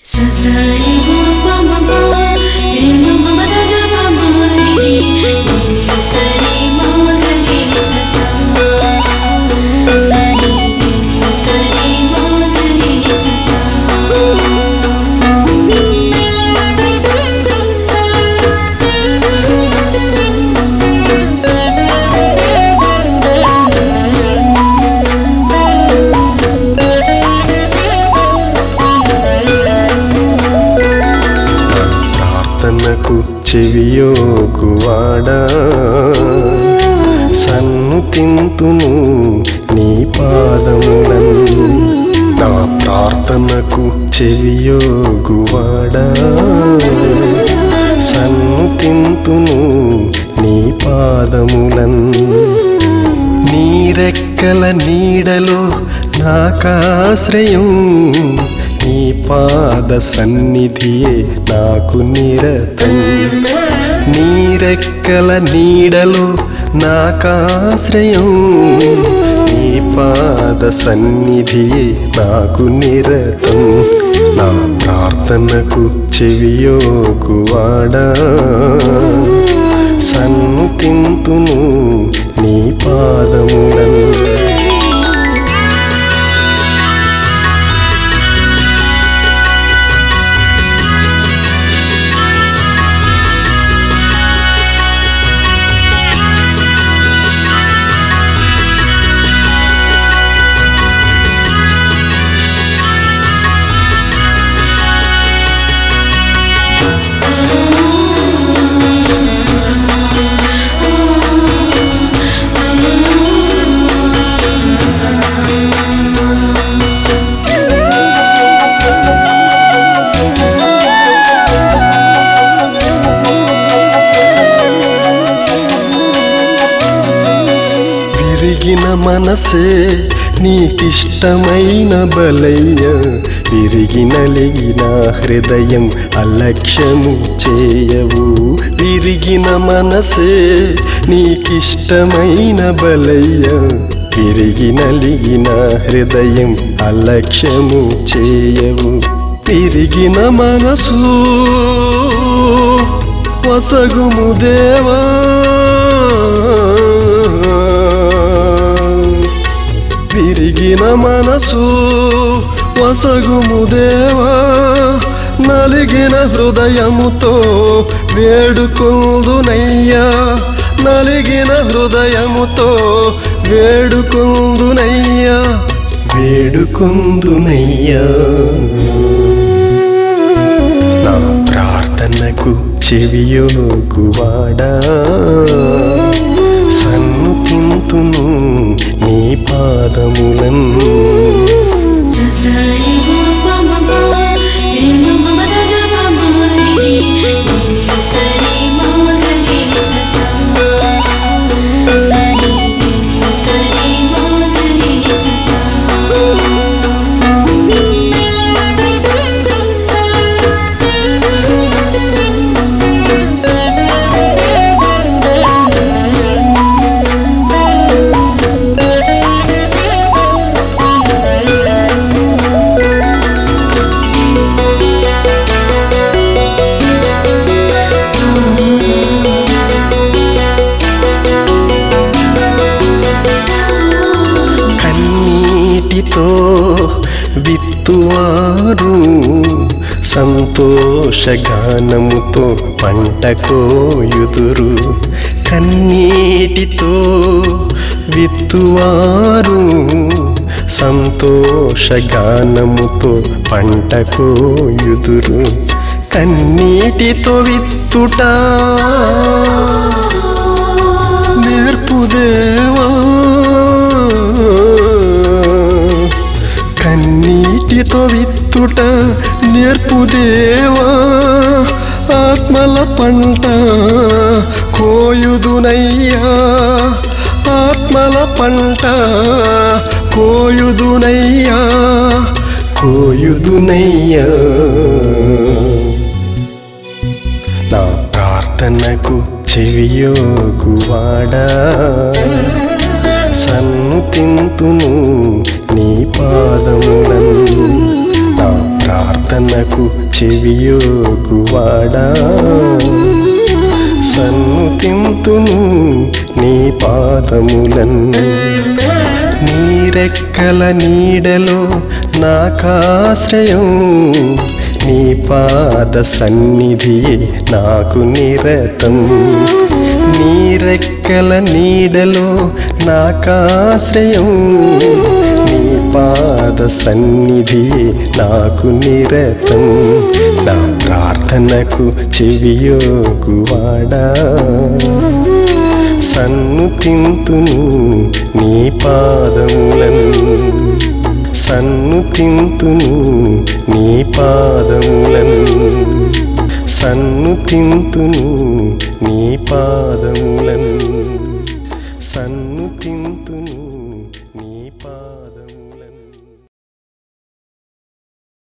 ససరి మమ మమ రి మమ మద మమ రి రి సరి మగరి సస సరి సరి మగరి సస ప్రార్థనకు చెవియోగువాడా సన్ను తింతును నీ పాదములను నా ప్రార్థనకు చెవియోగువాడా సన్ను తింతును నీ పాదములను నీరెక్కల నీడలో నాకాశ్రయం నీ పాద సన్నిధియే నాకు నిరతం నీరెక్కల నీడలో నాకాశ్రయం నీ పాద సన్నిధియే నాకు నిరతం నా ప్రార్థనకు చెవియోగువాడా సన్ను తింతును నీ పాదములను విరిగిన మనసే నీకిష్టమైన బలయ్య విరిగిన లేగిన హృదయం అలక్ష్యము చేయవు విరిగిన మనసే నీకిష్టమైన బలయ్య విరిగిన లిగిన హృదయం అలక్ష్యము చేయవు విరిగిన మనసు వసగుము దేవా విరిగిన మనసు వసగుము దేవా నలిగిన హృదయముతో వేడుకుందునయ్యా నలిగిన హృదయముతో వేడుకుందునయ్యా వేడుకుందునయ్యా నా ప్రార్థనకు చెవియోగువాడా సన్ను తింతును నీ పాదములను ససరి మమ మమ రి మమ మద మమ రి రి సరి మగరి సస సరి సరి మగరి సస కన్నీటితో విత్తువారు సంతోషగానముతో పంట కోయుదురు కన్నీటితో విత్తువారు సంతోషగానముతో పంట కోయుదురు కన్నీటితో విత్తుట నేర్పుదేవా కన్నీటితో విత్తుట నేర్పుదేవా ఆత్మల పంట కోయుదునయ్యా ఆత్మల పంట కోయుదునయ్యా కోయుదునయ్యా నా ప్రార్థనకు చెవియోగువాడా సన్ను తింతును నీ పాదములను నా ప్రార్థనకు చెవియోగువాడా సన్నుతింతును నీ పాదములన్ను నీరెక్కల నీడలో నాకాశ్రయం నీ పాద సన్నిధియే నాకు నిరతం నీరెక్కల నీడలో నాకాశ్రయం నీ పాద సన్నిధియే నాకు నిరతం నా ప్రార్థనకు చెవియోగువాడా సన్నుతింతును నీ పాదములను సన్నుతింతును నీ పాదములను సన్నుతింతును నీ పాదములను సన్నుతింతును